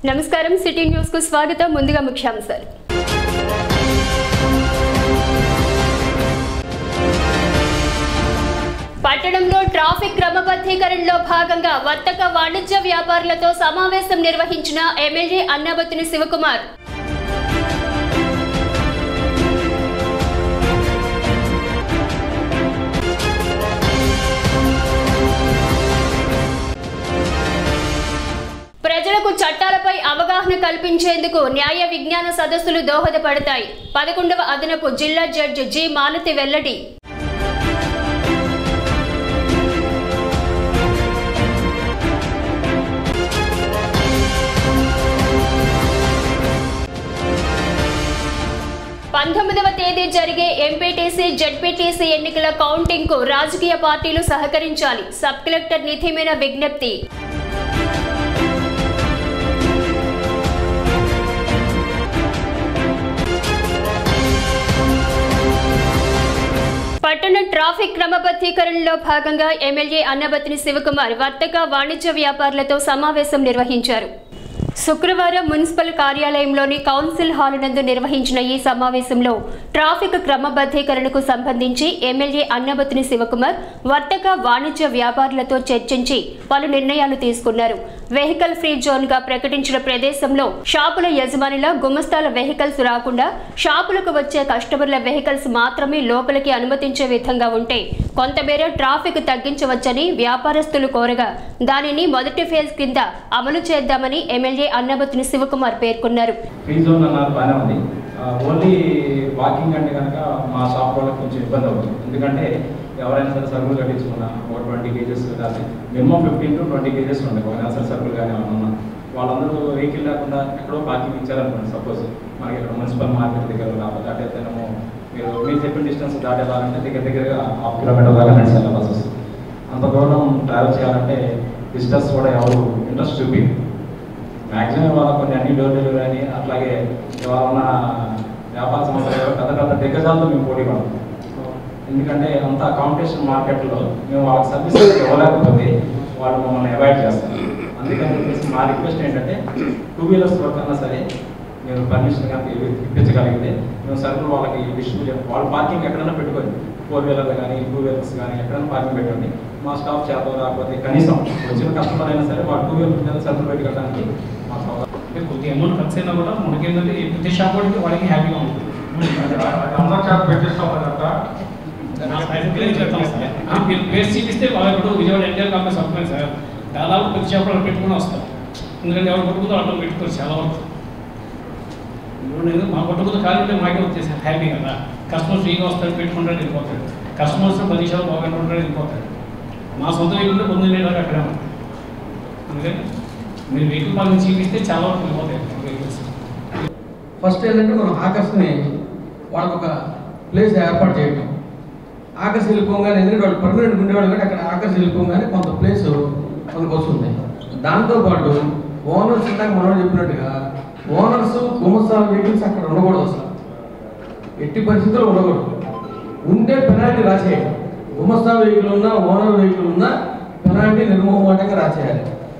నమస్కారం city news కు స్వాగతం ముందుగా ముఖ్యాంశాలు పట్టణంలో ట్రాఫిక్ క్రమబద్ధీకరణలో భాగంగా వర్తక వాణిజ్య వ్యాపారులతో సమావేశం నిర్వహించిన ఎమ్మెల్యే అన్నబత్తుని శివకుమార్ ప్రజలకు చట్టాలపై అవగాహన కల్పించేందుకు న్యాయ విజ్ఞాన సదస్సులు దోహదపడతాయి పదకొండవ అదనపు జిల్లా జడ్జి జి మాలతి వెల్లడి పంతొమ్మిదవ తేదీ జరిగే ఎంపీటీసీ జడ్పీటీసీ ఎన్నికల కౌంటింగ్ కు రాజకీయ పార్టీలు సహకరించాలి సబ్ కలెక్టర్ నిధిమైన విజ్ఞప్తి పట్టణ ట్రాఫిక్ క్రమబద్ధీకరణలో భాగంగా ఎమ్మెల్యే అన్నబత్తిని శివకుమార్ వర్తక వాణిజ్య వ్యాపారులతో సమావేశం నిర్వహించారు శుక్రవారం మున్సిపల్ కార్యాలయంలోని కౌన్సిల్ హాల్ నందు నిర్వహించిన ఈ సమావేశంలో ట్రాఫిక్ క్రమబద్ధీకరణకు సంబంధించి ఎమ్మెల్యే అన్నబత్తిని శివకుమార్ వర్తక వాణిజ్య వ్యాపారులతో చర్చించి పలు నిర్ణయాలు తీసుకున్నారు వెహికల్ ఫ్రీ జోన్ గా ప్రకటించిన ప్రదేశంలో షాపుల యజమానుల గుమస్తాల వెహికల్స్ రాకుండా షాపులకు వచ్చే కస్టమర్ల వెహికల్స్ మాత్రమే లోపలికి అనుమతించే విధంగా ఉంటే కొంతమేర ట్రాఫిక్ తగ్గించవచ్చని వ్యాపారస్తులు కోరగా దానిని మొదటి ఫేజ్ కింద అమలు చేద్దామని ఎమ్మెల్యే అన్నబత్తుని శివకుమార్ పేర్కొన్నారు ఫ్రీ జోన్ అన్నారు బాగానే ఉంది ఓన్లీ వాకింగ్ అంటే కనుక మా షాప్ వాళ్ళకి కొంచెం ఇబ్బంది అవుతుంది ఎందుకంటే ఎవరైనా సరే సరుకులు కట్టించుకున్నా ఒక ట్వంటీ కేజెస్ కానీ minimum fifteen to twenty kgs ఉంటాయి ఒక నెలసరి సరుకులు కానీ ఏమైనా ఉన్నా వాళ్ళందరూ వెహికల్ లేకుండా ఎక్కడో పార్కింగ్ ఇచ్చారనుకోండి సపోజ్ మనకి ఇక్కడ మున్సిపల్ మార్కెట్ దగ్గర రావాలి దాటేతేనేమో మీరు మీరు చెప్పిన డిస్టెన్స్ దాటేయాలంటే దగ్గర దగ్గరగా హాఫ్ కిలోమీటర్ దాకా నడిచి వెళ్ళాల్సి వస్తుంది అంత దూరం ట్రావెల్ చేయాలంటే డిస్టెన్స్ కూడా ఎవరు ఇంట్రెస్ట్ చూపి మ్యాక్సిమం ఇవాళ కొన్ని అన్ని డోర్ డెలివరీ అని అట్లాగే ఇవాళ ఉన్న వ్యాపార సంస్థలు పెద్ద పెద్ద దిగ్గజాలతో మేము పోటీ పడతాం ఎందుకంటే అంత కాంపిటీషన్ మార్కెట్లో మేము వాళ్ళకి సర్వీస్ ఇవ్వలేకపోతే వాళ్ళు మమ్మల్ని అవాయిడ్ చేస్తారు అందుకని చెప్పేసి మా రిక్వెస్ట్ ఏంటంటే టూ వీలర్స్ వరకు అన్నా సరే మీరు పర్మిషన్ కనుక ఇవ్వ- ఇప్పించగలిగితే మేము సరుకులు వాళ్ళకి డిస్ట్రిబ్యూట్ వాళ్ళ పార్కింగ్ ఎక్కడైనా పెట్టుకోండి ఫోర్ వీలర్ కానీ టూ వీలర్స్ కానీ ఎక్కడైనా పార్కింగ్ పెట్టండి మా స్టాఫ్ చేత రాకపోతే కనీసం వచ్చిన కస్టమర్ అయినా సరే వాళ్ళ టూ వీలర్ మీద సరుకులు పెట్టుకోవడానికి మా సౌకర్యం అంటే కొద్దిగా అమౌంట్ ఖర్చు అయినా కూడా మనకి ఏంటంటే ఈ ప్రతి షాప్ వాడికి వాళ్ళకి హ్యాపీగా ఉంటుంది అందరూ చేత పెట్టిస్తాం కదంతా నా సైడ్ క్లియర్ చేస్తాం సార్. ఆ, మీరు పేరు చూపిస్తే వాళ్ళు ఇప్పుడు విజయవాడ ఎన్టీఆర్ కాంప్లెక్స్ వస్తున్నాయి సార్ దాదాపు ప్రతి షాప్ వాళ్ళు పెట్టుకుని వస్తారు ఎందుకంటే ఎవరు కొట్టుకుందో వాళ్ళు పెట్టుకోరు చాలా వరకు ఇప్పుడు నేను మా కొట్టుకుందో ఖాళీ ఉంటే మాకే వచ్చేసాను హ్యాపీ కదా కస్టమర్ ఫ్రీగా వస్తాడు పెట్టుకుంటాడు వెళ్ళిపోతాడు కస్టమర్స్ పది నిమిషాలు బాగా ఉంటాడు వెళ్ళిపోతాడు మా సొంత వెహికల్ పొందిన వెళ్ళాలి అక్కడే ఉంటాడు అందుకని మీరు వెహికల్ పాలన చూపిస్తే చాలా వరకు వెళ్ళిపోతాయి వెహికల్స్ ఫస్ట్ ఏంటంటే మనం ఆకర్షణని వాళ్ళకి ఒక ప్లేస్ ఏర్పాటు చేయటం ఆకర్షణ వెళ్ళిపోగానే ఎందుకంటే వాళ్ళు పర్మనెంట్ ఉండేవాళ్ళు కానీ అక్కడ ఆకర్షణ వెళ్ళిపోగానే కొంత ప్లేస్ మనకు వస్తుంది దాంతోపాటు ఓనర్స్ ఇందాక మనం చెప్పినట్టుగా ఓనర్స్ గుమస్తాల వెహికల్స్ అక్కడ ఉండకూడదు అసలు ఎట్టి పరిస్థితుల్లో ఉండకూడదు ఉంటే పెనాల్టీ రాసేయాలి గుమస్తా వెహికల్ ఉన్నా ఓనర్ వెహికల్ ఉన్నా పెనాల్టీ నిర్మోహమాటంగా రాసేయాలి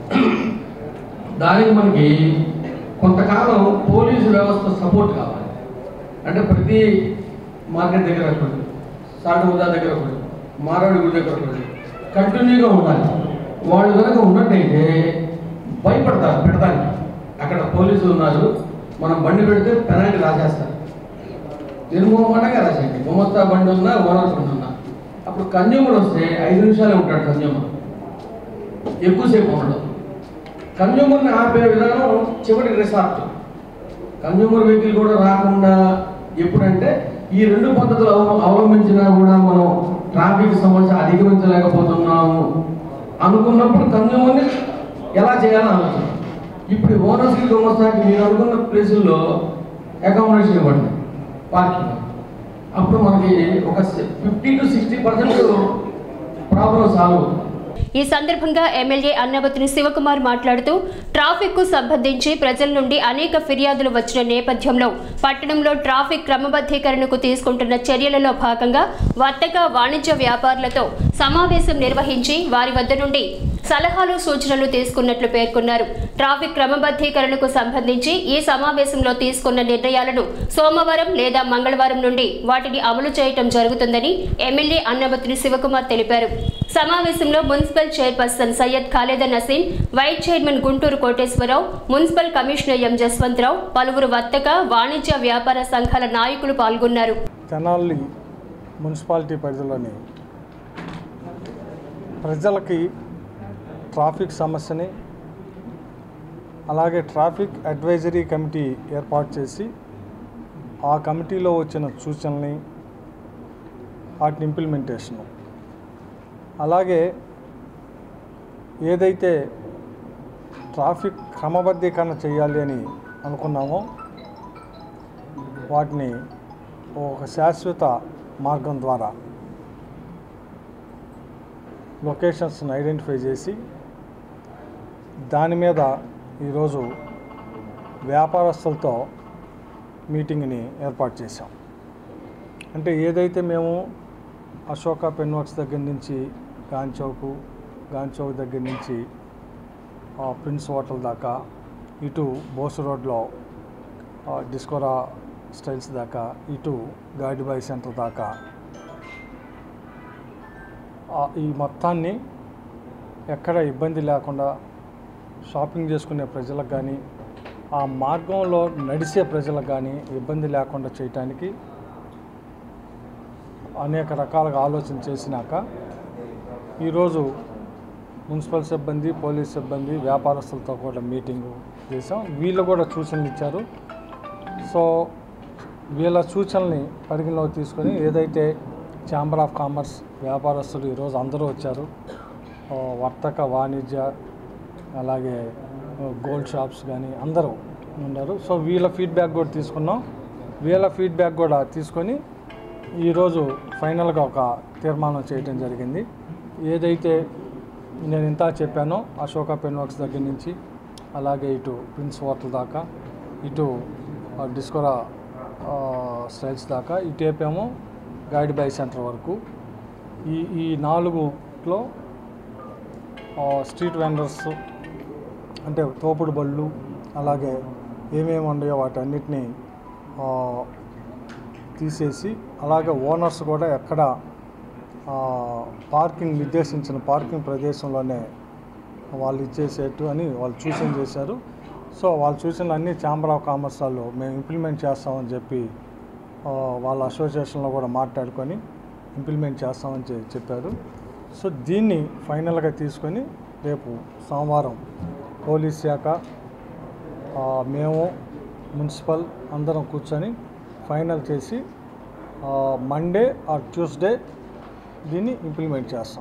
దానికి మనకి కొంతకాలం పోలీసు వ్యవస్థ సపోర్ట్ కావాలి అంటే ప్రతి మార్కెట్ దగ్గర ఒకటి సాటు ఉదా దగ్గర ఒకటి మారాడు గుడి దగ్గర ఒకటి కంటిన్యూగా ఉండాలి వాళ్ళు కనుక ఉన్నట్టయితే భయపడతారు పెడతానికి అక్కడ పోలీసులు ఉన్నారు మనం బండి పెడితే పెనాల్టీ రాసేస్తారు నిర్మూలమాటంగా రాసేయండి గుమస్తా బండి ఉన్నా ఓనర్ బండి ఉన్నా అప్పుడు కన్జ్యూమర్ వస్తే ఐదు నిమిషాలే ఉంటాడు కన్జ్యూమర్ ఎక్కువసేపు ఉండడం కన్జ్యూమర్ని ఆపే విధానం చివరి రిసార్ట్ కన్జ్యూమర్ వెహికల్ కూడా రాకుండా ఎప్పుడంటే ఈ రెండు పద్ధతులు అవ- అవలంబించినా కూడా మనం ట్రాఫిక్ సమస్య అధిగమించలేకపోతున్నాము అనుకున్నప్పుడు కన్జ్యూమర్ని ఎలా చేయాలని ఆలోచన ఇప్పుడు ఓనర్స్కి గుమస్తాకి మీరు అనుకున్న ప్లేసుల్లో అకామిడేషన్ ఇవ్వండి పార్కింగ్ అప్పుడు మనకి ఒక fifty to sixty percent problem solve అవుతుంది ఈ సందర్భంగా ఎమ్మెల్యే అన్నబతుని శివకుమార్ మాట్లాడుతూ ట్రాఫిక్ కు సంబంధించి ప్రజల నుండి అనేక ఫిర్యాదులు వచ్చిన నేపథ్యంలో పట్టణంలో ట్రాఫిక్ క్రమబద్ధీకరణకు తీసుకుంటున్న చర్యలలో భాగంగా వర్తక వాణిజ్య వ్యాపారులతో సమావేశం నిర్వహించి వారి వద్ద నుండి సలహాలు సూచనలు తీసుకున్నట్లు పేర్కొన్నారు ట్రాఫిక్ క్రమబద్ధీకరణకు సంబంధించి ఈ సమావేశంలో తీసుకున్న నిర్ణయాలను సోమవారం లేదా మంగళవారం నుండి వాటిని అమలు చేయటం జరుగుతుందని ఎమ్మెల్యే అన్నబత్రి శివకుమార్ తెలిపారు సమావేశంలో municipal chairperson Syed Khaleda Naseem vice chairman Guntur Koteswara Rao municipal commissioner M Jaswanth Rao పలువురు వర్తక వాణిజ్య వ్యాపార సంఘాల నాయకులు పాల్గొన్నారు తెనాలి మున్సిపాలిటీ పరిధిలోని ప్రజలకి ట్రాఫిక్ సమస్యని అలాగే ట్రాఫిక్ అడ్వైజరీ కమిటీ ఏర్పాటు చేసి ఆ కమిటీలో వచ్చిన సూచనల్ని వాటిని ఇంప్లిమెంటేషను అలాగే ఏదైతే ట్రాఫిక్ క్రమబద్ధీకరణ చేయాలి అని అనుకున్నామో వాటిని ఒక శాశ్వత మార్గం ద్వారా లొకేషన్స్ని ఐడెంటిఫై చేసి దాని మీద ఈరోజు వ్యాపారస్తులతో మీటింగ్ని ఏర్పాటు చేశాం అంటే ఏదైతే మేము అశోక పెన్ వర్క్స్ దగ్గర నుంచి గాంచౌకు గాంచౌక్ దగ్గర నుంచి ఆ, ప్రిన్స్ హోటల్ దాకా ఇటు బోసు రోడ్లో ఆ, డిస్కోరా స్టైల్స్ దాకా ఇటు గాడిబాయ్ సెంటర్ దాకా ఆ, ఈ మొత్తాన్ని ఎక్కడ ఇబ్బంది లేకుండా షాపింగ్ చేసుకునే ప్రజలకు కానీ ఆ మార్గంలో నడిచే ప్రజలకు కానీ ఇబ్బంది లేకుండా చేయటానికి అనేక రకాలుగా ఆలోచన చేసినాక ఈరోజు మున్సిపల్ సిబ్బంది పోలీస్ సిబ్బంది వ్యాపారస్తులతో కూడా మీటింగు చేసాం వీళ్ళు కూడా సూచనలు ఇచ్చారు సో వీళ్ళ సూచనల్ని పరిగణలోకి తీసుకొని ఏదైతే ఛాంబర్ ఆఫ్ కామర్స్ వ్యాపారస్తులు ఈరోజు అందరూ వచ్చారు ఆ, వర్తక వాణిజ్య అలాగే ఆ, గోల్డ్ షాప్స్ కానీ అందరూ ఉన్నారు సో వీళ్ళ ఫీడ్బ్యాక్ కూడా తీసుకున్నాం వీళ్ళ ఫీడ్బ్యాక్ కూడా తీసుకొని ఈరోజు ఫైనల్గా ఒక తీర్మానం చేయడం జరిగింది ఏదైతే నేను ఇంత చెప్పానో అశోక పెన్ వర్క్స్ దగ్గర నుంచి అలాగే ఇటు ప్రిన్స్ హోటల్ దాకా ఇటు ఆ, డిస్కోరా ఆ, స్టైల్స్ దాకా ఇటు ఏపేమో గైడ్ బై సెంటర్ వరకు ఈ ఈ నాలుగులో ఆ, స్ట్రీట్ వెండర్స్ అంటే తోపుడు బళ్ళు అలాగే ఏమేమి ఉన్నాయో వాటన్నిటిని ఆ, తీసేసి అలాగే ఓనర్స్ కూడా ఎక్కడ ఆ, పార్కింగ్ నిర్దేశించిన పార్కింగ్ ప్రదేశంలోనే వాళ్ళు ఇచ్చేసేట్టు అని వాళ్ళు సూచన చేశారు సో వాళ్ళు సూచనలు అన్ని ఛాంబర్ ఆఫ్ కామర్స్ వాళ్ళు మేము ఇంప్లిమెంట్ చేస్తామని చెప్పి ఆ, వాళ్ళ అసోసియేషన్లో కూడా మాట్లాడుకొని ఇంప్లిమెంట్ చేస్తామని చె- చెప్పారు సో దీన్ని ఫైనల్గా తీసుకొని రేపు సోమవారం పోలీస్ శాఖ ఆ, మేము మున్సిపల్ అందరం కూర్చొని ఫైనల్ చేసి ఆ, మండే ఆర్ ట్యూస్డే దీన్ని ఇంప్లిమెంట్ చేస్తాం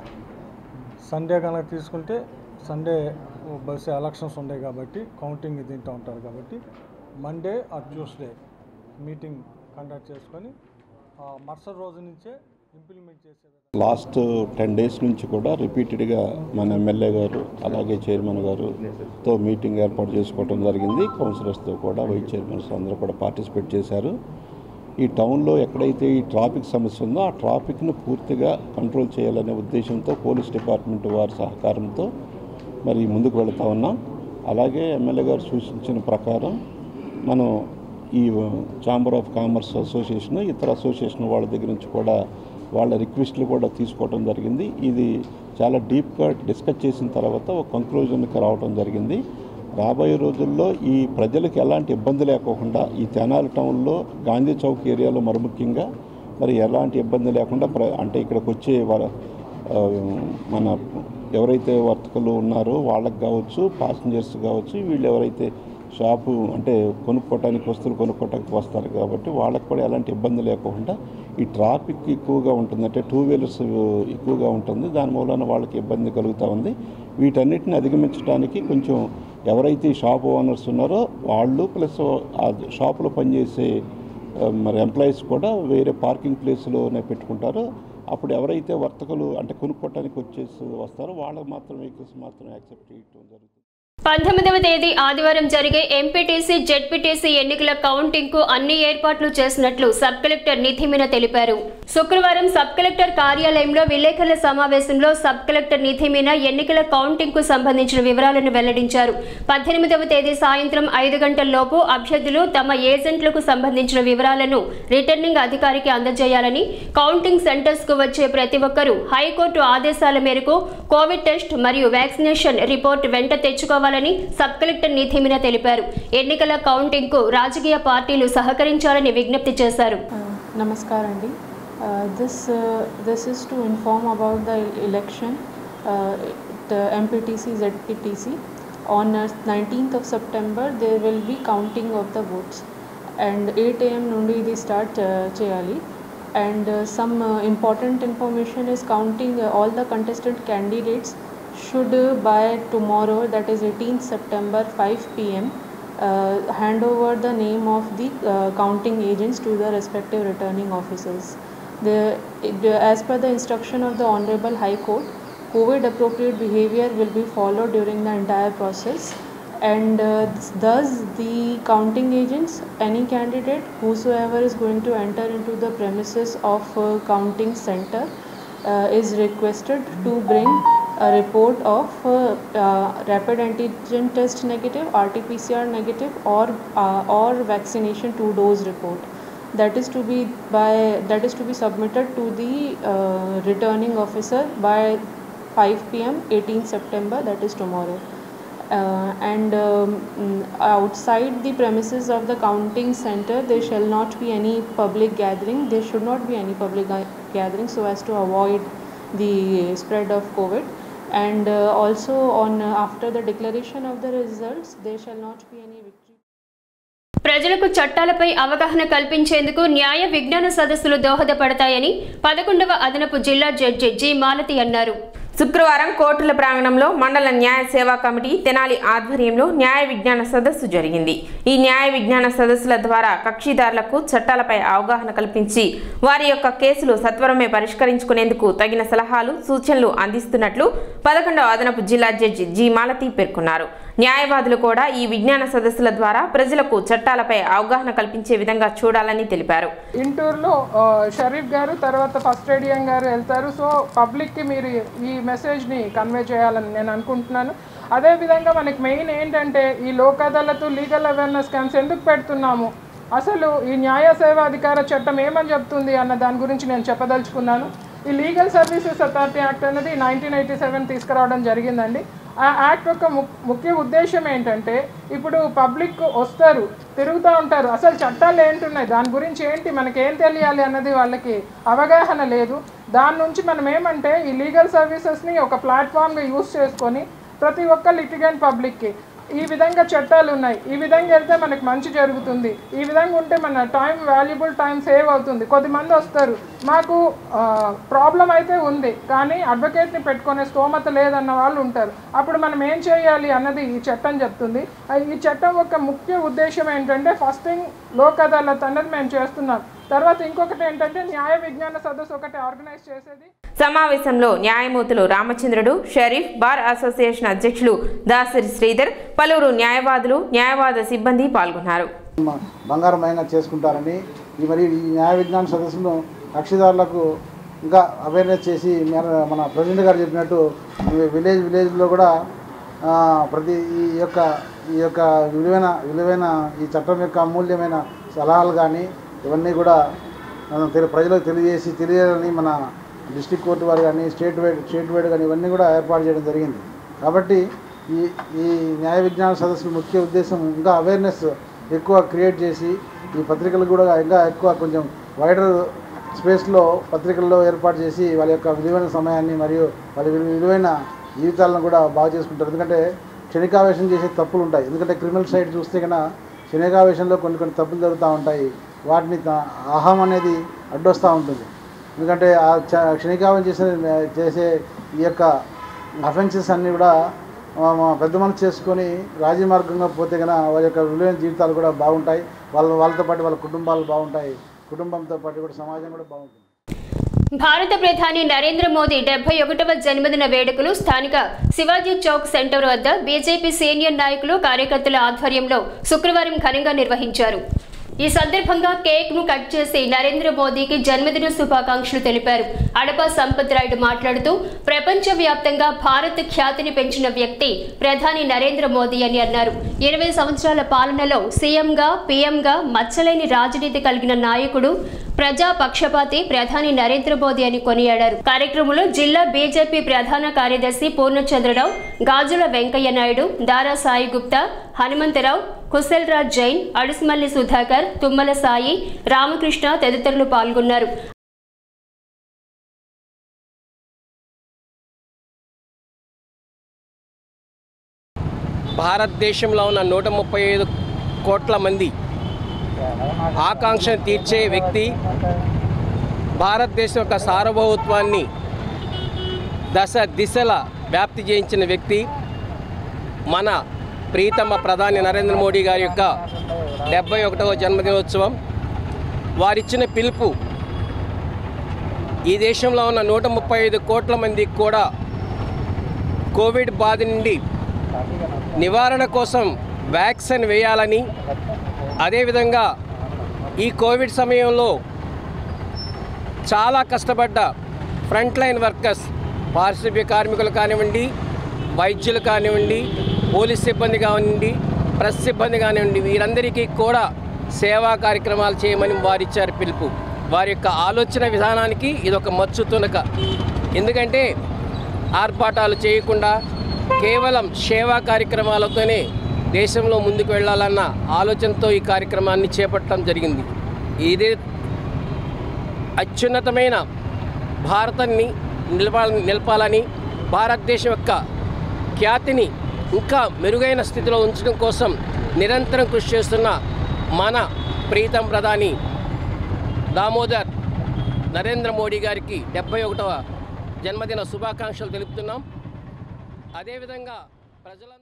సండే కనుక తీసుకుంటే సండే బస్ ఎలక్షన్స్ ఉన్నాయి కాబట్టి కౌంటింగ్ తింటూ ఉంటారు కాబట్టి Monday or Tuesday meeting conduct చేసుకొని ఆ, మరుసటి రోజు నుంచే ఇంప్లిమెంట్ చేసే విధంగా లాస్ట్ టెన్ డేస్ నుంచి కూడా రిపీటెడ్గా మన ఎమ్మెల్యే గారు అలాగే చైర్మన్ గారుతో మీటింగ్ ఏర్పాటు చేసుకోవడం జరిగింది కౌన్సిలర్స్తో కూడా వైస్ చైర్మన్స్ అందరూ కూడా పార్టిసిపేట్ చేశారు ఈ టౌన్లో ఎక్కడైతే ఈ ట్రాఫిక్ సమస్య ఉందో ఆ ట్రాఫిక్ను పూర్తిగా కంట్రోల్ చేయాలనే ఉద్దేశంతో పోలీస్ డిపార్ట్మెంట్ వారి సహకారంతో మరి ముందుకు వెళుతూ ఉన్నాం అలాగే ఎమ్మెల్యే గారు సూచించిన ప్రకారం మనం ఈ ఛాంబర్ ఆఫ్ కామర్స్ అసోసియేషన్ ఇతర అసోసియేషన్ వాళ్ళ దగ్గర నుంచి కూడా వాళ్ళ రిక్వెస్ట్లు కూడా తీసుకోవడం జరిగింది ఇది చాలా డీప్గా డిస్కస్ చేసిన తర్వాత ఒక కంక్లూజన్కి రావడం జరిగింది రాబోయే రోజుల్లో ఈ ప్రజలకు ఎలాంటి ఇబ్బంది లేకోకుండా ఈ తెనాలి టౌన్లో గాంధీ చౌక్ ఏరియాలో మరి ముఖ్యంగా మరి ఎలాంటి ఇబ్బంది లేకుండా ప్ర అంటే ఇక్కడికి వచ్చే వార ఆ, మన ఎవరైతే వర్తకులు ఉన్నారో వాళ్ళకి కావచ్చు పాసింజర్స్ కావచ్చు వీళ్ళు ఎవరైతే షాపు అంటే కొనుక్కోవటానికి వస్తువులు కొనుక్కోవటానికి వస్తారు కాబట్టి వాళ్ళకి కూడా ఎలాంటి ఇబ్బంది లేకుండా ఈ ట్రాఫిక్ ఎక్కువగా ఉంటుంది అంటే టూ వీలర్స్ ఎక్కువగా ఉంటుంది దాని మూలన వాళ్ళకి ఇబ్బంది కలుగుతూ ఉంది వీటన్నిటిని అధిగమించడానికి కొంచెం ఎవరైతే ఈ షాప్ ఓనర్స్ ఉన్నారో వాళ్ళు ప్లస్ ఆ షాపులో పనిచేసే ఆ, మరి ఎంప్లాయీస్ కూడా వేరే పార్కింగ్ ప్లేస్లోనే పెట్టుకుంటారు అప్పుడు ఎవరైతే వర్తకులు అంటే కొనుక్కోవటానికి వచ్చేసి వస్తారో వాళ్ళకి మాత్రం వెహికల్స్ మాత్రం యాక్సెప్ట్ చేయటం జరుగుతుంది పంతొమ్మిదవ తేదీ ఆదివారం జరిగే ఎంపీటీసీ జెడ్పీటీసీ ఎన్నికల కౌంటింగ్ కు అన్ని ఏర్పాట్లు చేసినట్లు సబ్ కలెక్టర్ నిధిమిన తెలిపారు శుక్రవారం సబ్ కలెక్టర్ కార్యాలయంలో విలేకరుల సమావేశంలో సబ్ కలెక్టర్ నిధిమిన ఎన్నికల కౌంటింగ్ కు సంబంధించిన వివరాలను వెల్లడించారు పద్దెనిమిదవ తేదీ సాయంత్రం ఐదు గంటల్లోపు అభ్యర్థులు తమ ఏజెంట్లకు సంబంధించిన వివరాలను రిటర్నింగ్ అధికారికి అందజేయాలని కౌంటింగ్ సెంటర్స్ కు వచ్చే ప్రతి ఒక్కరూ హైకోర్టు ఆదేశాల మేరకు కోవిడ్ టెస్ట్ మరియు వ్యాక్సినేషన్ రిపోర్ట్ వెంట తెచ్చుకోవాలని సబ్ కలెక్టర్ నిధిమిన తెలిపారు ఎన్నికల కౌంటింగ్ కు రాజకీయ పార్టీలు సహకరించాలని విజ్ఞప్తి చేశారు Namaskar Andy. Uh, this uh, this is to inform about the election, uh, the MPTC ZPTC. On uh, 19th of September, there will be counting of the votes, and 8 a.m. నుండి ఇది start చేయాలి and uh, some uh, important information is counting uh, all the contestant candidates should uh, by tomorrow that is 18th September 5 pm uh, hand over the name of the uh, counting agents to the respective returning officers. The, the- as per the instruction of the Honorable High Court, COVID appropriate behavior will be followed during the entire process and uh, thus the counting agents any candidate whosoever is going to enter into the premises of uh, counting center uh, is requested to bring a report of uh, uh, rapid antigen test negative RT-PCR negative or uh, or vaccination two dose report that is to be by that is to be submitted to the uh, returning officer by 5 pm 18 september that is tomorrow uh, and um, mm, outside the premises of the counting center there shall not be any public gathering there should not be any public ga- gathering so as to avoid the spread of covid and uh, also on uh, after the declaration of the results there shall not be any victory ప్రజలకు చట్టాలపై అవగాహన కల్పించేందుకు న్యాయ విజ్ఞాన సదస్సులు దోహదపడతాయని పదకొండవ అదనపు జిల్లా జడ్జి జి మాలతి అన్నారు శుక్రవారం కోర్టుల ప్రాంగణంలో మండల న్యాయ సేవా కమిటీ తెనాలి ఆధ్వర్యంలో న్యాయ విజ్ఞాన సదస్సు జరిగింది ఈ న్యాయ విజ్ఞాన సదస్సుల ద్వారా కక్షిదారులకు చట్టాలపై అవగాహన కల్పించి వారి యొక్క కేసులు సత్వరమే పరిష్కరించుకునేందుకు తగిన సలహాలు సూచనలు అందిస్తున్నట్లు పదకొండవ అదనపు జిల్లా జడ్జి జి మాలతి పేర్కొన్నారు న్యాయవాదులు కూడా ఈ విజ్ఞాన సదస్సుల ద్వారా ప్రజలకు చట్టాలపై అవగాహన కల్పించే విధంగా చూడాలని తెలిపారు ఇంటూరులో ఆ, షరీఫ్ గారు తర్వాత ఫస్ట్ ఏడియం గారు వెళ్తారు సో పబ్లిక్కి మీరు ఈ మెసేజ్ని కన్వే చేయాలని నేను అనుకుంటున్నాను అదేవిధంగా మనకి మెయిన్ ఏంటంటే ఈ Lok Adalat legal awareness camps ఎందుకు పెడుతున్నాము అసలు ఈ న్యాయ సేవా అధికార చట్టం ఏమని చెప్తుంది అన్న దాని గురించి నేను చెప్పదలుచుకున్నాను ఈ లీగల్ సర్వీసెస్ అథారిటీ యాక్ట్ అనేది నైన్టీన్ ఎయిటీ సెవెన్ తీసుకురావడం జరిగిందండి ఆ యాక్ట్ యొక్క ము- ముఖ్య ఉద్దేశం ఏంటంటే ఇప్పుడు పబ్లిక్ వస్తారు తిరుగుతూ ఉంటారు అసలు చట్టాలు ఏంటున్నాయి దాని గురించి ఏంటి మనకి ఏం తెలియాలి అన్నది వాళ్ళకి అవగాహన లేదు దాని నుంచి మనం ఏమంటే ఈ లీగల్ సర్వీసెస్ని ఒక ప్లాట్ఫామ్గా యూస్ చేసుకొని ప్రతి ఒక్క లిటిగెంట్ పబ్లిక్కి ఈ విధంగా చట్టాలు ఉన్నాయి ఈ విధంగా వెళ్తే మనకి మంచి జరుగుతుంది ఈ విధంగా ఉంటే మన టైం వాల్యుబుల్ టైం సేవ్ అవుతుంది కొద్దిమంది వస్తారు మాకు ప్రాబ్లం అయితే ఉంది కానీ అడ్వకేట్ని పెట్టుకునే స్తోమత లేదన్న వాళ్ళు ఉంటారు అప్పుడు మనం ఏం చేయాలి అన్నది ఈ చట్టం చెప్తుంది ఆ, ఈ చట్టం యొక్క ముఖ్య ఉద్దేశం ఏంటంటే ఫస్ట్ థింగ్ లోక్ అదాలత్ అన్నది మేము చేస్తున్నాం తర్వాత ఇంకొకటి ఏంటంటే న్యాయ విజ్ఞాన సదస్సు ఒకటి ఆర్గనైజ్ చేసేది సమావేశంలో న్యాయమూర్తులు రామచంద్రుడు షరీఫ్ బార్ అసోసియేషన్ అధ్యక్షులు దాసరి శ్రీధర్ పలువురు న్యాయవాదులు న్యాయవాద సిబ్బంది పాల్గొన్నారు బంగారమయంగా చేసుకుంటారని ఈ మరి ఈ న్యాయ విజ్ఞాన సదస్సును కక్షిదారులకు ఇంకా అవేర్నెస్ చేసి మన- మన ప్రెసిడెంట్ గారు చెప్పినట్టు ఈ విలేజ్ విలేజ్లో కూడా ఆ, ప్రతి ఈ యొక్క ఈ యొక్క విలువైన విలువైన ఈ చట్టం యొక్క అమూల్యమైన సలహాలు కానీ ఇవన్నీ కూడా మనం తెలి ప్రజలకు తెలియజేసి తెలియాలని మన డిస్టిక్ కోర్టు వారు కానీ స్టేట్ వైడ్ స్టేట్ వైడ్ కానీ ఇవన్నీ కూడా ఏర్పాటు చేయడం జరిగింది కాబట్టి ఈ ఈ న్యాయ విజ్ఞాన సదస్సు ముఖ్య ఉద్దేశం ఇంకా అవేర్నెస్ ఎక్కువ క్రియేట్ చేసి ఈ పత్రికలు కూడా ఇంకా ఎక్కువ కొంచెం వైడర్ స్పేస్లో పత్రికల్లో ఏర్పాటు చేసి వాళ్ళ యొక్క విలువైన సమయాన్ని మరియు వాళ్ళ విలు- విలువైన జీవితాలను కూడా బాగు చేసుకుంటారు ఎందుకంటే క్షణికావేశం చేసే తప్పులు ఉంటాయి ఎందుకంటే క్రిమినల్ సైడ్ చూస్తే కన్నా క్షణికావేశంలో కొన్ని కొన్ని తప్పులు జరుగుతూ ఉంటాయి వాటిని త- అహం అనేది అడ్డొస్తూ ఉంటుంది ఎందుకంటే ఆ చ- క్షణికావేశం చేసే చేసే ఈ యొక్క అఫెన్సెస్ అన్నీ కూడా ఆ, మా పెద్ద మనసు చేసుకొని రాజీ మార్గంగా పోతే కనుక వాళ్ళ యొక్క విలువైన జీవితాలు కూడా బాగుంటాయి వాళ్ళ వాళ్ళతో పాటు వాళ్ళ కుటుంబాలు బాగుంటాయి కుటుంబంతో పాటు కూడా సమాజం కూడా బాగుంటుంది భారత ప్రధాని నరేంద్ర మోదీ డెబ్బై ఒకటవ జన్మదిన వేడుకలు స్థానిక శివాజీ చౌక్ సెంటర్ వద్ద బీజేపీ సీనియర్ నాయకులు కార్యకర్తల ఆధ్వర్యంలో శుక్రవారం ఘనంగా నిర్వహించారు ఈ సందర్భంగా కేక్ ను కట్ చేసి నరేంద్ర మోదీకి జన్మదిన శుభాకాంక్షలు తెలిపారు అడప సంపత్ రాయుడు మాట్లాడుతూ ప్రపంచ వ్యాప్తంగా భారత్ ఖ్యాతిని పెంచిన వ్యక్తి ప్రధాని నరేంద్ర మోదీ అని అన్నారు ఇరవై సంవత్సరాల పాలనలో సీఎంగా పీఎంగా మచ్చలేని రాజనీతి కలిగిన నాయకుడు ప్రజా పక్షపాతి ప్రధాని నరేంద్ర మోదీ అని కొనియాడారు కార్యక్రమంలో జిల్లా బీజేపీ ప్రధాన కార్యదర్శి పూర్ణచంద్రరావు గాజుల వెంకయ్య నాయుడు దారా సాయి గుప్తా హనుమంతరావు కుశల్ రాజ్ జైన్ అడుసుమల్లి సుధాకర్ తుమ్మల సాయి రామకృష్ణ తదితరులు పాల్గొన్నారు భారతదేశంలో ఉన్న నూట ముప్పై ఐదు కోట్ల మంది ఆకాంక్షను తీర్చే వ్యక్తి భారతదేశం యొక్క సార్వభౌత్వాన్ని దశ దిశల వ్యాప్తి చేయించిన వ్యక్తి మన ప్రీతమ ప్రధాని నరేంద్ర మోడీ గారి యొక్క డెబ్బై ఒకటవ జన్మదినోత్సవం వారిచ్చిన పిలుపు ఈ దేశంలో ఉన్న నూట ముప్పై ఐదు కోట్ల మందికి కూడా కోవిడ్ బాధ నుండి నివారణ కోసం వ్యాక్సిన్ వేయాలని అదేవిధంగా ఈ కోవిడ్ సమయంలో చాలా కష్టపడ్డ ఫ్రంట్ లైన్ వర్కర్స్ పారిశుద్ధ్య కార్మికులు కానివ్వండి వైద్యులు కానివ్వండి పోలీస్ సిబ్బంది కానివ్వండి ప్రెస్ సిబ్బంది కానివ్వండి వీరందరికీ కూడా సేవా కార్యక్రమాలు చేయమని వారిచ్చారు పిలుపు వారి యొక్క ఆలోచన విధానానికి ఇది ఒక మచ్చు తునక ఎందుకంటే ఆర్భాటాలు చేయకుండా కేవలం సేవా కార్యక్రమాలతోనే దేశంలో ముందుకు వెళ్ళాలన్న ఆలోచనతో ఈ కార్యక్రమాన్ని చేపట్టడం జరిగింది ఇదే అత్యున్నతమైన భారతాన్ని నిలపాల నిలపాలని భారతదేశం యొక్క ఖ్యాతిని ఇంకా మెరుగైన స్థితిలో ఉంచడం కోసం నిరంతరం కృషి చేస్తున్న మన ప్రీతం ప్రధాని దామోదర్ నరేంద్ర మోడీ గారికి డెబ్బై ఒకటవ జన్మదిన శుభాకాంక్షలు తెలుపుతున్నాం అదేవిధంగా ప్రజలందరూ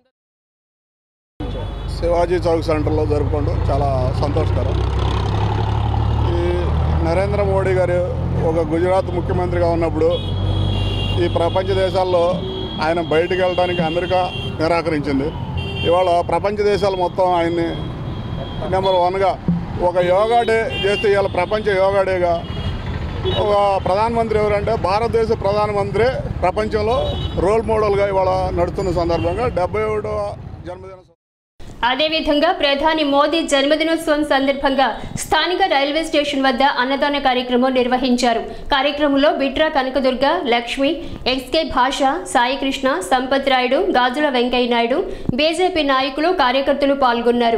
శివాజీ చౌక్ సెంటర్లో జరుపుకోవడం చాలా సంతోషకరం ఈ నరేంద్ర మోడీ గారు ఒక గుజరాత్ ముఖ్యమంత్రిగా ఉన్నప్పుడు ఈ ప్రపంచ దేశాల్లో ఆయన బయటికి వెళ్ళడానికి అమెరికా నిరాకరించింది ఇవాళ ప్రపంచ దేశాలు మొత్తం ఆయన్ని నెంబర్ వన్గా ఒక యోగా డే చేస్తే ఇవాళ ప్రపంచ యోగా డేగా ఒక ప్రధానమంత్రి ఎవరంటే భారతదేశ ప్రధానమంత్రి ప్రపంచంలో రోల్ మోడల్గా ఇవాళ నడుస్తున్న సందర్భంగా డెబ్బై ఒకటవ జన్మదిన అదేవిధంగా ప్రధాని మోదీ జన్మదినోత్సవం సందర్భంగా స్థానిక రైల్వే స్టేషన్ వద్ద అన్నదాన కార్యక్రమం నిర్వహించారు కార్యక్రమంలో బిట్రా కనకదుర్గ లక్ష్మి ఎక్స్కే భాష సాయికృష్ణ సంపత్ రాయుడు గాజుల వెంకయ్య నాయుడు బీజేపీ నాయకులు కార్యకర్తలు పాల్గొన్నారు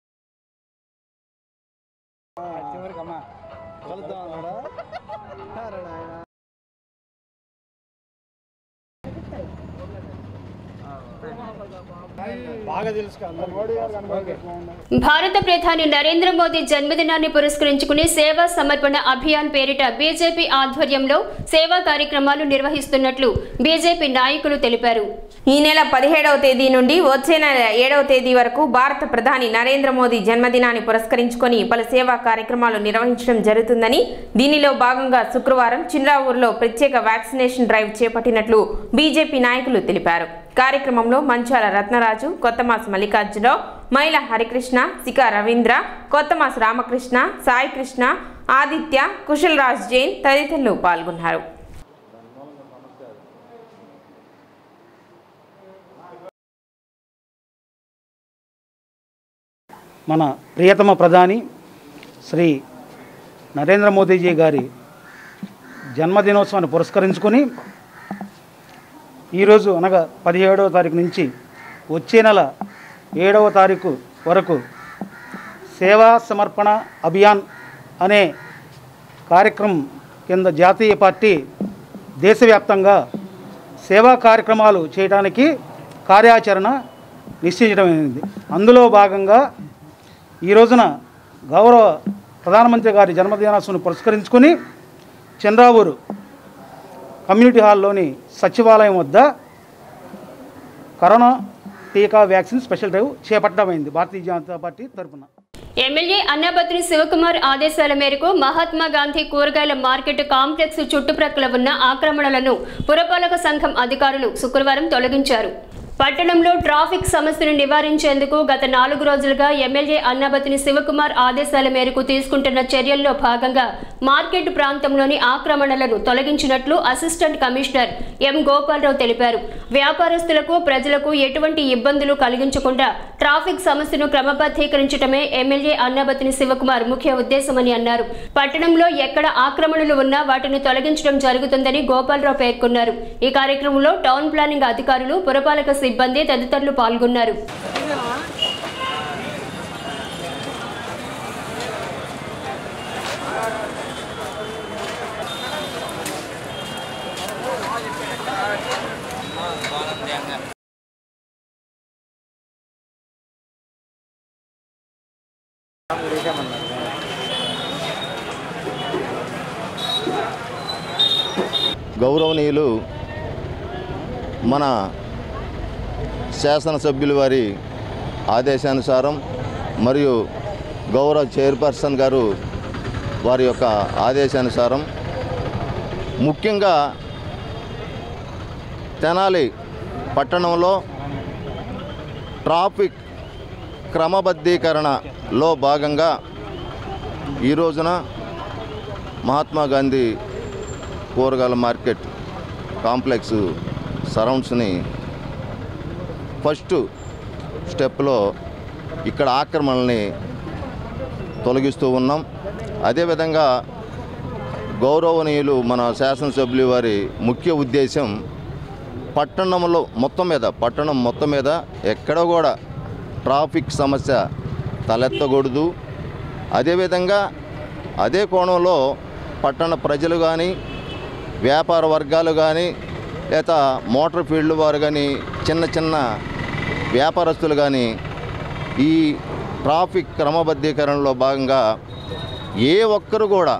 బాగా తెలుసు భారత ప్రధాని నరేంద్ర మోదీ జన్మదినాన్ని పురస్కరించుకుని సేవా సమర్పణ అభియాన్ పేరిట బీజేపీ ఆధ్వర్యంలో సేవా కార్యక్రమాలు నిర్వహిస్తున్నట్లు బీజేపీ నాయకులు తెలిపారు ఈ నెల పదిహేడవ తేదీ నుండి వచ్చే నెల ఏడవ తేదీ వరకు భారత ప్రధాని నరేంద్ర మోదీ జన్మదినాన్ని పురస్కరించుకొని పలు సేవా కార్యక్రమాలు నిర్వహించడం జరుగుతుందని దీనిలో భాగంగా శుక్రవారం చిన్రావూరులో ప్రత్యేక వ్యాక్సినేషన్ డ్రైవ్ చేపట్టినట్లు బీజేపీ నాయకులు తెలిపారు కార్యక్రమంలో మంచాల రత్నరాజు కొత్తమాస్ మల్లికార్జునరావు మైల హరికృష్ణ సికా రవీంద్ర కొత్తమాస్ రామకృష్ణ సాయికృష్ణ ఆదిత్య కుశల్ రాజ్ జైన్ తదితరులు పాల్గొన్నారు మన ప్రియతమ ప్రధాని శ్రీ నరేంద్ర మోదీజీ గారి జన్మదినోత్సవాన్ని పురస్కరించుకొని ఈరోజు అనగా పదిహేడవ తారీఖు నుంచి వచ్చే నెల ఏడవ తారీఖు వరకు సేవా సమర్పణ అభియాన్ అనే కార్యక్రమం కింద జాతీయ పార్టీ దేశవ్యాప్తంగా సేవా కార్యక్రమాలు చేయడానికి కార్యాచరణ నిశ్చయించడమైంది అందులో భాగంగా ఈ రోజున గౌరవ ప్రధానమంత్రి గారి జన్మదినోత్సవం పురస్కరించుకొని చంద్రావూరు కమ్యూనిటీ హాల్లోని సచివాలయం వద్ద కరోనా టీకా వ్యాక్సిన్ స్పెషల్ డ్రైవ్ చేపట్టడమైంది భారతీయ జనతా పార్టీ తరఫున ఎమ్మెల్యే అన్నాబత్రి శివకుమార్ ఆదేశాల మేరకు మహాత్మా గాంధీ కూరగాయల మార్కెట్ కాంప్లెక్స్ చుట్టుప్రక్కల ఉన్న ఆక్రమణలను పురపాలక సంఘం అధికారులు శుక్రవారం తొలగించారు పట్టణంలో ట్రాఫిక్ సమస్యను నివారించేందుకు గత నాలుగు రోజులుగా ఎమ్మెల్యే అన్నాబతిని శివకుమార్ ఆదేశాల మేరకు తీసుకుంటున్న చర్యల్లో భాగంగా మార్కెట్ ప్రాంతంలోని ఆక్రమణలను తొలగించినట్లు అసిస్టెంట్ కమిషనర్ ఎం గోపాలరావు తెలిపారు వ్యాపారస్తులకు ప్రజలకు ఎటువంటి ఇబ్బందులు కలిగించకుండా ట్రాఫిక్ సమస్యను క్రమబద్ధీకరించడమే ఎమ్మెల్యే అన్నాబతిని శివకుమార్ ముఖ్య ఉద్దేశమని అన్నారు పట్టణంలో ఎక్కడ ఆక్రమణలు ఉన్నా వాటిని తొలగించడం జరుగుతుందని గోపాలరావు పేర్కొన్నారు ఈ కార్యక్రమంలో టౌన్ ప్లానింగ్ అధికారులు పురపాలక సిబ్బంది తదితరులు పాల్గొన్నారు గౌరవనీయులు మన శాసనసభ్యుల వారి ఆదేశానుసారం మరియు గౌరవ చైర్పర్సన్ గారు వారి యొక్క ఆదేశానుసారం ముఖ్యంగా తెనాలి పట్టణంలో ట్రాఫిక్ క్రమబద్ధీకరణలో భాగంగా ఈ రోజున మహాత్మా గాంధీ కూరగాయల మార్కెట్ కాంప్లెక్స్ సరౌండ్స్ని ఫస్ట్ స్టెప్లో ఇక్కడ ఆక్రమణల్ని తొలగిస్తూ ఉన్నాం అదేవిధంగా గౌరవనీయులు మన శాసనసభ్యులు వారి ముఖ్య ఉద్దేశం పట్టణంలో మొత్తం మీద పట్టణం మొత్తం మీద ఎక్కడ కూడా ట్రాఫిక్ సమస్య తలెత్తకూడదు అదేవిధంగా అదే కోణంలో పట్టణ ప్రజలు కానీ వ్యాపార వర్గాలు కానీ లేదా మోటార్ ఫీల్డ్ వారు కానీ చిన్న చిన్న వ్యాపారస్తులు కానీ ఈ ట్రాఫిక్ క్రమబద్ధీకరణలో భాగంగా ఏ ఒక్కరు కూడా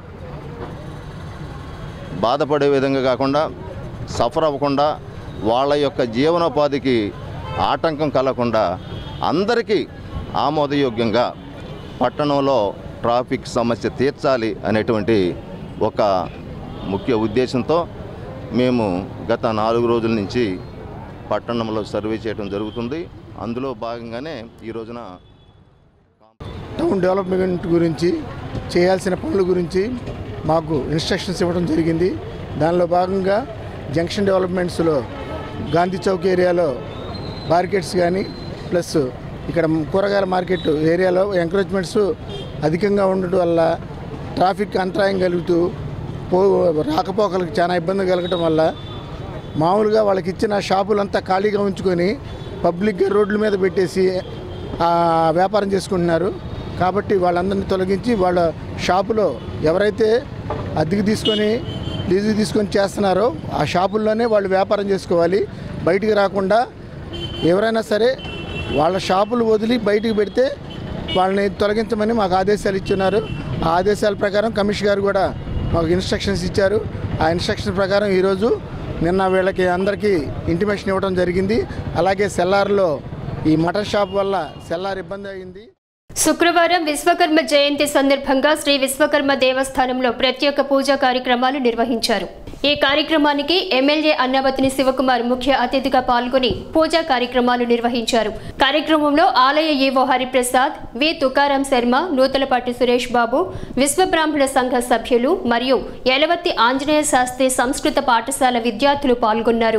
బాధపడే విధంగా కాకుండా సఫర్ అవ్వకుండా వాళ్ళ యొక్క జీవనోపాధికి ఆటంకం కలగకుండా అందరికీ ఆమోదయోగ్యంగా పట్టణంలో ట్రాఫిక్ సమస్య తీర్చాలి అనేటువంటి ఒక ముఖ్య ఉద్దేశంతో మేము గత నాలుగు రోజుల నుంచి పట్టణంలో సర్వే చేయడం జరుగుతుంది అందులో భాగంగానే ఈ రోజున టౌన్ డెవలప్మెంట్ గురించి చేయాల్సిన పనుల గురించి మాకు ఇన్స్ట్రక్షన్స్ ఇవ్వడం జరిగింది దానిలో భాగంగా జంక్షన్ డెవలప్మెంట్స్లో గాంధీ చౌక్ ఏరియాలో మార్కెట్స్ కానీ ప్లస్ ఇక్కడ కూరగాయల మార్కెట్ ఏరియాలో ఎంకరేజ్మెంట్స్ అధికంగా ఉండటం వల్ల ట్రాఫిక్ అంతరాయం కలుగుతూ పో రాకపోకలకు చాలా ఇబ్బంది కలగటం వల్ల మామూలుగా వాళ్ళకి ఇచ్చిన షాపులంతా ఖాళీగా ఉంచుకొని పబ్లిక్గా రోడ్ల మీద పెట్టేసి ఆ, వ్యాపారం చేసుకుంటున్నారు కాబట్టి వాళ్ళందరినీ తొలగించి వాళ్ళ షాపులో ఎవరైతే అద్దెకి తీసుకొని లీజు తీసుకొని చేస్తున్నారో ఆ షాపుల్లోనే వాళ్ళు వ్యాపారం చేసుకోవాలి బయటికి రాకుండా ఎవరైనా సరే వాళ్ళ షాపులు వదిలి బయటికి పెడితే వాళ్ళని తొలగించమని మాకు ఆదేశాలు ఇచ్చున్నారు ఆ ఆదేశాల ప్రకారం కమిషనర్ గారు కూడా మాకు ఇన్స్ట్రక్షన్స్ ఇచ్చారు ఆ ఇన్స్ట్రక్షన్ ప్రకారం ఈరోజు నిన్న వీళ్ళకి అందరికీ ఇంటిమేషన్ ఇవ్వడం జరిగింది అలాగే సెల్లార్లో ఈ మటన్ షాప్ వల్ల సెల్లార్ ఇబ్బంది అయింది శుక్రవారం విశ్వకర్మ జయంతి సందర్భంగా శ్రీ విశ్వకర్మ దేవస్థానంలో ప్రత్యేక పూజా కార్యక్రమాలు నిర్వహించారు ఈ కార్యక్రమానికి ఎమ్మెల్యే అన్నవతిని శివకుమార్ ముఖ్య అతిథిగా పాల్గొని పూజా కార్యక్రమాలు నిర్వహించారు కార్యక్రమంలో ఆలయ ఈవో హరిప్రసాద్ వి తుకారాం శర్మ నూతలపాటి సురేష్ బాబు విశ్వబ్రాహ్మణ సంఘ సభ్యులు మరియు యలవత్తి ఆంజనేయ శాస్త్రి సంస్కృత పాఠశాల విద్యార్థులు పాల్గొన్నారు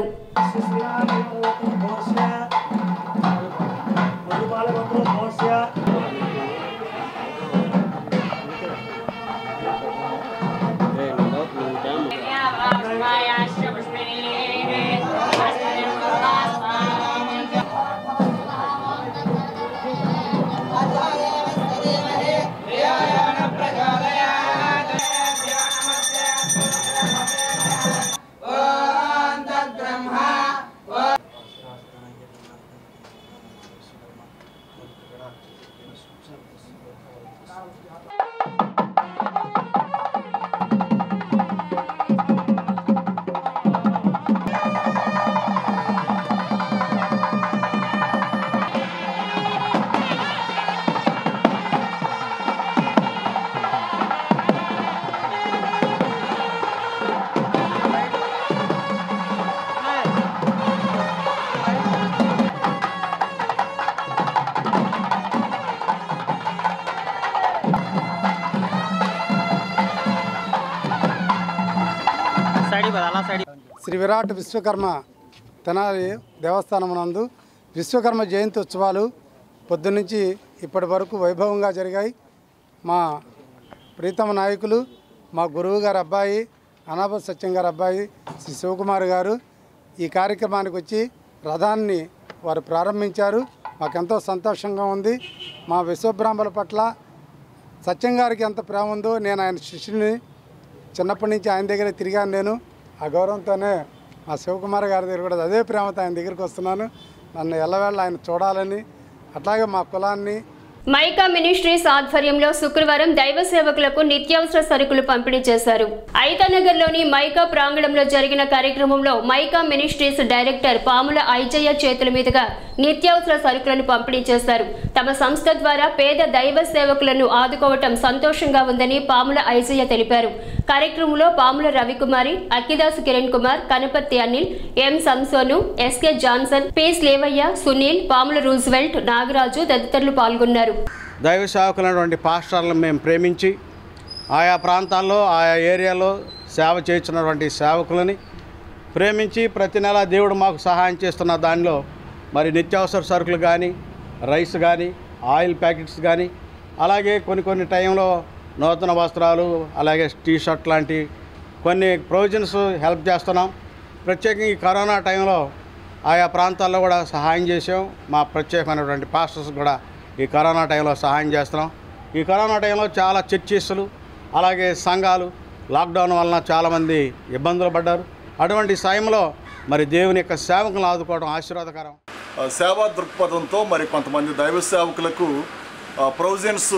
శ్రీ విరాట్ విశ్వకర్మ తెనాలి దేవస్థానం నందు విశ్వకర్మ జయంతి ఉత్సవాలు పొద్దునుంచి ఇప్పటి వరకు వైభవంగా జరిగాయి మా ప్రీతమ నాయకులు మా గురువు గారి అబ్బాయి అనాప సత్యం గారి అబ్బాయి శ్రీ శివకుమార్ గారు ఈ కార్యక్రమానికి వచ్చి రథాన్ని వారు ప్రారంభించారు మాకెంతో సంతోషంగా ఉంది మా విశ్వబ్రాహ్మణుల పట్ల సత్యం గారికి ఎంత ప్రేమ ఉందో నేను ఆయన శిష్యుని చిన్నప్పటి నుంచి ఆయన దగ్గర తిరిగాను నేను ఆ గౌరవంతోనే మా శివకుమార్ గారి దగ్గర కూడా అదే ప్రేమతో ఆయన దగ్గరికి వస్తున్నాను నన్ను ఎల్లవేళ ఆయన చూడాలని అట్లాగే మా కులాన్ని మైకా మినిస్ట్రీస్ ఆధ్వర్యంలో శుక్రవారం దైవ సేవకులకు నిత్యావసర సరుకులు పంపిణీ చేశారు ఐతానగర్లోని మైకా ప్రాంగణంలో జరిగిన కార్యక్రమంలో Mica ministries director Pamula Aijayya చేతుల మీదుగా నిత్యావసర సరుకులను పంపిణీ చేశారు తమ సంస్థ ద్వారా పేద దైవ సేవకులను ఆదుకోవటం సంతోషంగా ఉందని పాముల ఐజయ్య తెలిపారు కార్యక్రమంలో Pamula Ravikumari Akkidasu Kiran Kumar Kanaparthi Anil M Samson SK Johnson P Slevaiah Sunil Pamula Roosevelt Nagaraju తదితరులు పాల్గొన్నారు దైవ సేవకులైనటువంటి పాస్టర్లను మేము ప్రేమించి ఆయా ప్రాంతాల్లో ఆయా ఏరియాలో సేవ చేస్తున్నటువంటి సేవకులని ప్రేమించి ప్రతి నెల దేవుడు మాకు సహాయం చేస్తున్న దానిలో మరి నిత్యావసర సరుకులు కానీ రైస్ కానీ ఆయిల్ ప్యాకెట్స్ కానీ అలాగే కొన్ని కొన్ని టైంలో నూతన వస్త్రాలు అలాగే టీ షర్ట్ లాంటి కొన్ని ప్రొవిజన్స్ హెల్ప్ చేస్తున్నాం ప్రత్యేకంగా ఈ కరోనా టైంలో ఆయా ప్రాంతాల్లో కూడా సహాయం చేసాం మా ప్రత్యేకమైనటువంటి పాస్టర్స్ కూడా ఈ కరోనా టైంలో సహాయం చేస్తున్నాం ఈ కరోనా టైంలో చాలా చర్చిస్టులు అలాగే సంఘాలు లాక్డౌన్ వలన చాలామంది ఇబ్బందులు పడ్డారు అటువంటి సమయంలో మరి దేవుని యొక్క సేవకులను ఆదుకోవడం ఆశీర్వాదకరం ఆ, సేవా దృక్పథంతో మరి కొంతమంది దైవ సేవకులకు ప్రొవిజన్స్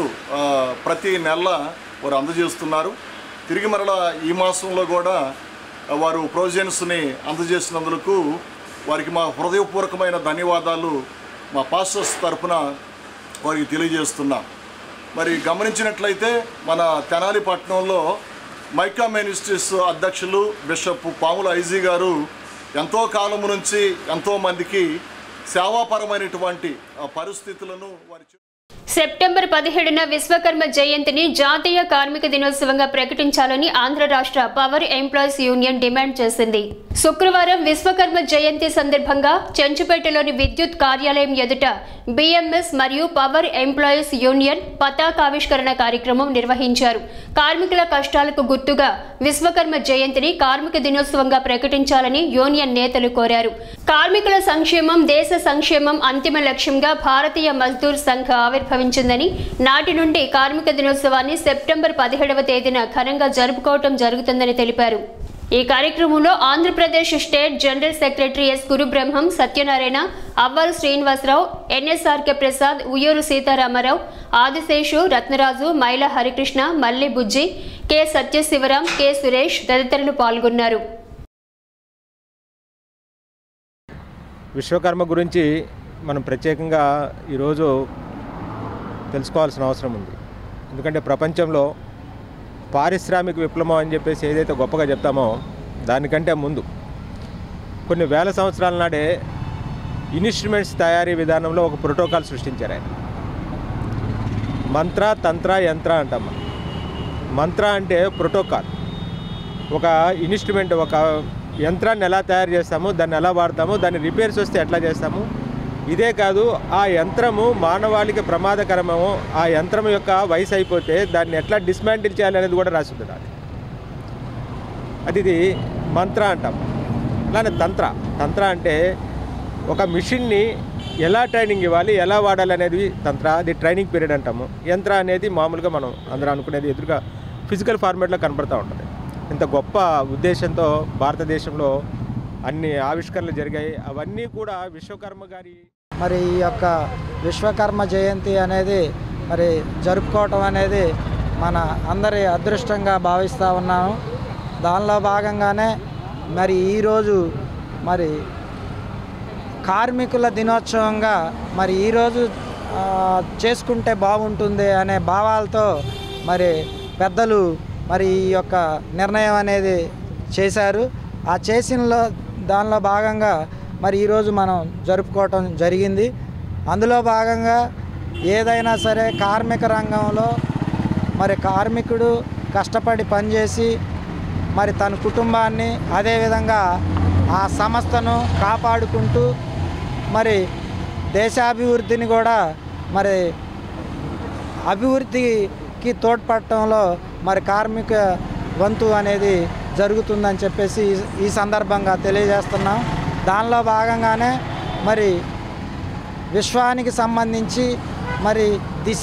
ప్రతి నెల వారు అందజేస్తున్నారు తిరిగి మరలా ఈ మాసంలో కూడా ఆ, వారు ప్రొవిజన్స్ని అందజేసినందుకు వారికి మా హృదయపూర్వకమైన ధన్యవాదాలు మా పాస్టర్స్ తరఫున వారికి తెలియజేస్తున్నాం మరి గమనించినట్లయితే మన తెనాలి పట్టణంలో మైకా మినిస్ట్రీస్ అధ్యక్షులు బిషప్ పాముల ఐజీ గారు ఎంతో కాలం నుంచి ఎంతో మందికి సేవాపరమైనటువంటి ఆ, పరిస్థితులను వారి చే- సెప్టెంబర్ పదిహేడున విశ్వకర్మ జయంతిని జాతీయ కార్మిక దినోత్సవంగా ప్రకటించాలని ఆంధ్ర రాష్ట్ర పవర్ ఎంప్లాయీస్ యూనియన్ డిమాండ్ చేసింది శుక్రవారం విశ్వకర్మ జయంతి సందర్భంగా చెంచుపేటలోని విద్యుత్ కార్యాలయం ఎదుట బిఎంఎస్ మరియు పవర్ ఎంప్లాయీస్ యూనియన్ పతాకావిష్కరణ కార్యక్రమం నిర్వహించారు కార్మికుల కష్టాలకు గుర్తుగా విశ్వకర్మ జయంతిని కార్మిక దినోత్సవంగా ప్రకటించాలని యూనియన్ నేతలు కోరారు కార్మికుల సంక్షేమం దేశ సంక్షేమం అంతిమ లక్ష్యంగా భారతీయ మజ్దూర్ సంఘ్ ఆవిర్భవించిందని నాటి నుండి కార్మిక దినోత్సవాన్ని సెప్టెంబర్ పదిహేడవ తేదీన ఘనంగా జరుపుకోవటం జరుగుతుందని తెలిపారు ఈ కార్యక్రమంలో Andhra Pradesh state general secretary S Gurubrahmam Satyanarayana Avvaru Srinivasa Rao NSRK Prasad Uyyuru Sitarama Rao Adiseshu Ratnaraju Maila Harikrishna Malli Bujji K Satyasivaram K Suresh తదితరులు పాల్గొన్నారు విశ్వకర్మ గురించి మనం ప్రత్యేకంగా ఈరోజు తెలుసుకోవాల్సిన అవసరం ఉంది ఎందుకంటే ప్రపంచంలో పారిశ్రామిక విప్లవం అని చెప్పేసి ఏదైతే గొప్పగా చెప్తామో దానికంటే ముందు కొన్ని వేల సంవత్సరాల నాడే ఇన్స్ట్రుమెంట్స్ తయారీ విధానంలో ఒక ప్రోటోకాల్ సృష్టించారు ఆయన మంత్ర తంత్ర యంత్ర అంటాం మనం. మంత్ర అంటే ప్రోటోకాల్ ఒక ఇన్స్ట్రుమెంట్ ఒక యంత్రాన్ని ఎలా తయారు చేస్తాము దాన్ని ఎలా వాడతాము దాన్ని రిపేర్స్ వస్తే ఎట్లా చేస్తాము ఇదే కాదు ఆ యంత్రము మానవాళికి ప్రమాదకరమేమో ఆ యంత్రం యొక్క వయసు అయిపోతే దాన్ని ఎట్లా డిస్మాంటిల్ చేయాలి అనేది కూడా రాసి ఉంది దాన్ని అది ఇది మంత్ర అంటాం అలానే తంత్ర తంత్ర అంటే ఒక మిషన్ని ఎలా ట్రైనింగ్ ఇవ్వాలి ఎలా వాడాలి అనేది తంత్ర అది ట్రైనింగ్ పీరియడ్ అంటాము యంత్ర అనేది మామూలుగా మనం అందరూ అనుకునేది ఎదురుగా ఫిజికల్ ఫార్మేట్లో కనపడుతూ ఉంటుంది ఇంత గొప్ప ఉద్దేశంతో భారతదేశంలో అన్ని ఆవిష్కరణలు జరిగాయి అవన్నీ కూడా విశ్వకర్మ గారి మరి ఈ యొక్క విశ్వకర్మ జయంతి అనేది మరి జరుపుకోవటం అనేది మన అందరి అదృష్టంగా భావిస్తూ ఉన్నాము దానిలో భాగంగానే మరి ఈరోజు మరి కార్మికుల దినోత్సవంగా మరి ఈరోజు ఆ, చేసుకుంటే బాగుంటుంది అనే భావాలతో మరి పెద్దలు మరి ఈ యొక్క నిర్ణయం అనేది చేశారు ఆ చేసినలో దానిలో భాగంగా మరి ఈరోజు మనం జరుపుకోవటం జరిగింది అందులో భాగంగా ఏదైనా సరే కార్మిక రంగంలో మరి కార్మికుడు కష్టపడి పనిచేసి మరి తన కుటుంబాన్ని అదేవిధంగా ఆ సంస్థను కాపాడుకుంటూ మరి దేశాభివృద్ధిని కూడా మరి అభివృద్ధికి తోడ్పడటంలో మరి కార్మిక వంతు అనేది జరుగుతుందని చెప్పేసి ఈ- ఈ సందర్భంగా తెలియజేస్తున్నాం దానిలో భాగంగానే మరి విశ్వానికి సంబంధించి మరి దిశ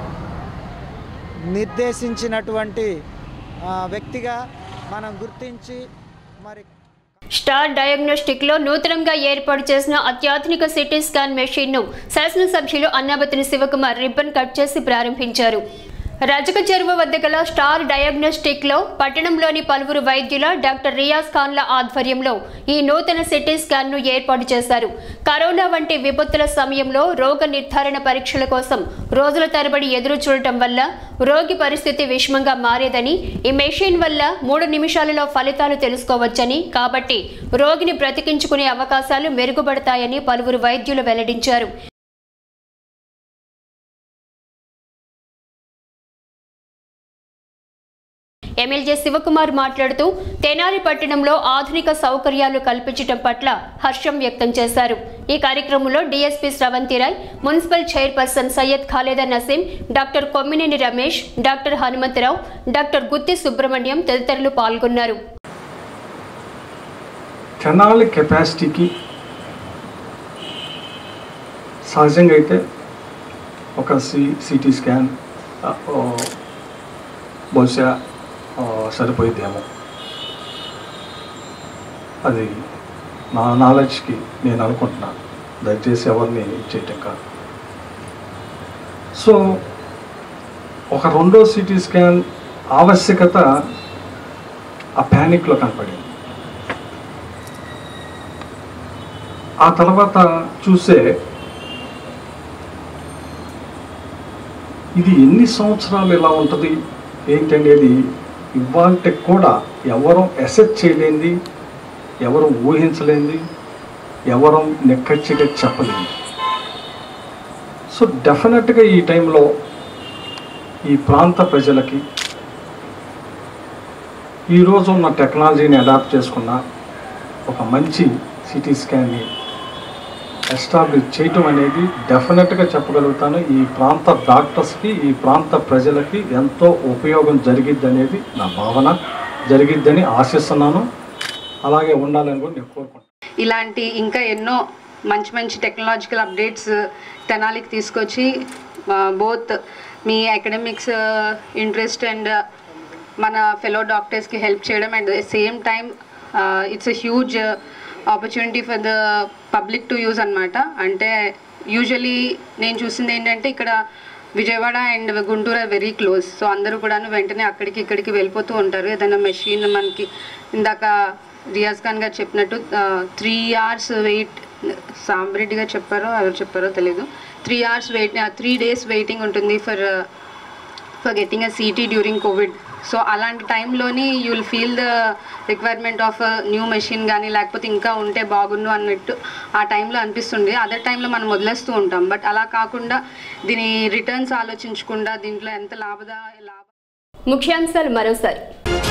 నిర్దేశించినటువంటి ఆ, వ్యక్తిగా మనం గుర్తించి మరి స్టార్ డయాగ్నోస్టిక్ లో నూతనంగా ఏర్పాటు చేసిన అత్యాధునిక సిటీ స్కాన్ మెషిన్ ను శాసనసభ్యులు అన్నాబతిని శివకుమార్ రిబ్బన్ కట్ చేసి ప్రారంభించారు రజక చెరువు వద్ద గల స్టార్ డయాగ్నోస్టిక్ లో పట్టణంలోని పలువురు వైద్యుల డాక్టర్ రియాజ్ ఖాన్ల ఆధ్వర్యంలో ఈ నూతన సిటీ స్కాన్ ను ఏర్పాటు చేశారు కరోనా వంటి విపత్తుల సమయంలో రోగ నిర్ధారణ పరీక్షల కోసం రోజుల తరబడి ఎదురు చూడటం వల్ల రోగి పరిస్థితి విషమంగా మారేదని ఈ మెషిన్ వల్ల మూడు నిమిషాలలో ఫలితాలు తెలుసుకోవచ్చని కాబట్టి రోగిని బ్రతికించుకునే అవకాశాలు మెరుగుపడతాయని పలువురు వైద్యులు వెల్లడించారు ఎమ్మెల్యే శివకుమార్ మాట్లాడుతూ తెనాలి పట్టణంలో ఆధునిక సౌకర్యాలు కల్పించడం పట్ల హర్షం వ్యక్తం చేశారు ఈ కార్యక్రమంలో DSP Sravanthi Roy municipal chairperson Syed Khaleda Naseem doctor Kommineni Ramesh doctor Hanumantha Rao doctor Gutti Subrahmanyam తదితరులు పాల్గొన్నారు తెనాలి కెపాసిటీకి సహజంగా అయితే ఒక సి సిటీ స్కాన్ ఆ, ఓ, బహుశా ఆ, సరిపోయిద్దేమో అది నా నాలెడ్జ్కి నేను అనుకుంటున్నాను దయచేసి ఎవరిని చేయటం కాదు సో ఒక రెండో సిటీ స్కాన్ ఆవశ్యకత ఆ ప్యానిక్లో కనపడింది ఆ తర్వాత చూసే ఇది ఎన్ని సంవత్సరాలు ఇలా ఉంటుంది ఏంటనేది ఇవాళ కూడా ఎవరు అసెట్ చేయలేంది ఎవరు ఊహించలేంది ఎవరు నెక్కచ్చిగా చెప్పలేంది సో డెఫినెట్గా ఈ టైంలో ఈ ప్రాంత ప్రజలకి ఈరోజు ఉన్న టెక్నాలజీని అడాప్ట్ చేసుకున్న ఒక మంచి సిటీ స్కాన్ని ఎస్టాబ్లిష్ చేయటం అనేది డెఫినెట్గా చెప్పగలుగుతాను ఈ ప్రాంత డాక్టర్స్కి ఈ ప్రాంత ప్రజలకి ఎంతో ఉపయోగం జరిగిద్ది అనేది నా భావన జరిగిద్దని ఆశిస్తున్నాను అలాగే ఉండాలని కూడా నేను కోరుకుంటున్నాను ఇలాంటి ఇంకా ఎన్నో మంచి మంచి టెక్నాలజికల్ అప్డేట్స్ తెనాలికి తీసుకొచ్చి బోత్ మీ అకాడమిక్స్ ఇంట్రెస్ట్ అండ్ మన ఫెలో డాక్టర్స్కి హెల్ప్ చేయడం and same time it's a huge opportunity for the public to use అనమాట అంటే యూజువలీ నేను చూసింది ఏంటంటే ఇక్కడ Vijayawada and Guntur are very close so అందరూ కూడాను వెంటనే అక్కడికి ఇక్కడికి వెళ్ళిపోతూ ఉంటారు ఏదైనా మెషిన్ మనకి ఇందాక రియాజ్ ఖాన్ గారు చెప్పినట్టు త్రీ అవర్స్ వెయిట్ సాంబ్రెడ్డి గారు చెప్పారో ఎవరు చెప్పారో తెలీదు three hours wait three days waiting ఉంటుంది for for getting a CT during COVID so అలాంటి టైంలోని you will feel the requirement of new machine కానీ లేకపోతే ఇంకా ఉంటే బాగుండు అన్నట్టు ఆ టైంలో అనిపిస్తుంది అదే టైంలో మనం వదిలేస్తూ ఉంటాం బట్ అలా కాకుండా దీని రిటర్న్స్ ఆలోచించకుండా దీంట్లో ఎంత లాభదా లాభ ముఖ్యాంశాలు మరోసారి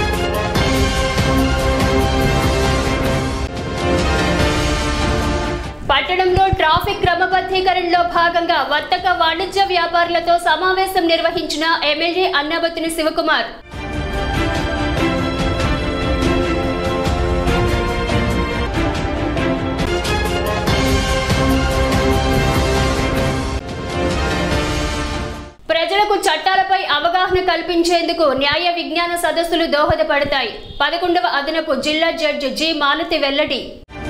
పట్టణంలో ట్రాఫిక్ క్రమబద్ధీకరణలో భాగంగా వర్తక వాణిజ్య వ్యాపారులతో సమావేశం నిర్వహించిన ఎమ్మెల్యే అన్నబత్తుని శివకుమార్ ప్రజలకు చట్టాలపై అవగాహన కల్పించేందుకు న్యాయ విజ్ఞాన సదస్సులు దోహదపడతాయి పదకొండవ అదనపు జిల్లా జడ్జి జి మాలతి వెల్లడి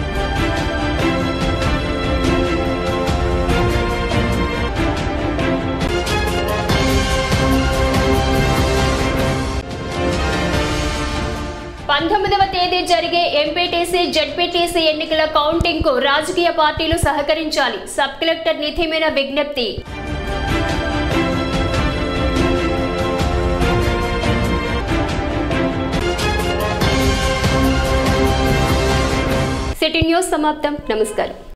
పంతొమ్మిదవ తేదీ జరిగే ఎంపీటీసీ జడ్పీటీసీ ఎన్నికల కౌంటింగ్ కు రాజకీయ పార్టీలు సహకరించాలి సబ్ కలెక్టర్ నిధిమైన విజ్ఞప్తి సిటీ న్యూస్ సమాప్తం నమస్కారం